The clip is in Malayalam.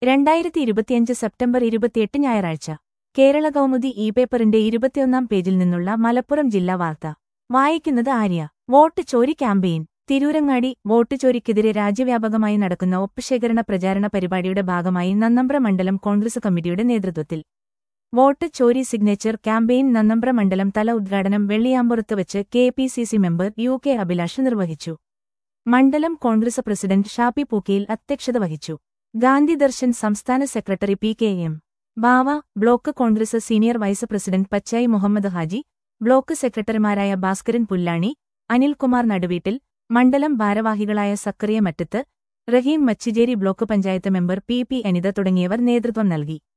രണ്ടായിരത്തി ഇരുപത്തിയഞ്ച് സെപ്റ്റംബർ ഇരുപത്തിയെട്ട് ഞായറാഴ്ച കേരള കൗമുദി ഇ പേപ്പറിന്റെ ഇരുപത്തിയൊന്നാം പേജിൽ നിന്നുള്ള മലപ്പുറം ജില്ലാ വാർത്ത വായിക്കുന്നത് ആര്യ വോട്ട് ചോരി ക്യാമ്പയിൻ തിരൂരങ്ങാടി വോട്ട് ചോരിക്കെതിരെ രാജ്യവ്യാപകമായി നടക്കുന്ന ഒപ്പുശേഖരണ പ്രചാരണ പരിപാടിയുടെ ഭാഗമായി നന്നമ്പ്ര മണ്ഡലം കോൺഗ്രസ് കമ്മിറ്റിയുടെ നേതൃത്വത്തിൽ വോട്ട് ചോരി സിഗ്നേച്ചർ ക്യാമ്പയിൻ നന്നമ്പ്ര മണ്ഡലം തല ഉദ്ഘാടനം വെള്ളിയാമ്പുറത്ത് വെച്ച് K P C C member U K Abhilash നിർവഹിച്ചു മണ്ഡലം കോൺഗ്രസ് പ്രസിഡന്റ് ഷാപ്പി പൂക്കയിൽ അധ്യക്ഷത വഹിച്ചു ഗാന്ധി ദർശൻ സംസ്ഥാന secretary P K M Bava block Congress senior vice president Pachayi Muhammad Haji block സെക്രട്ടറിമാരായ ഭാസ്കരൻ പുല്ലാണി അനിൽകുമാർ നടുവീട്ടിൽ മണ്ഡലം ഭാരവാഹികളായ Zakariya Mattath Rahim Machijeri block panchayat member P P Anitha തുടങ്ങിയവർ നേതൃത്വം നൽകി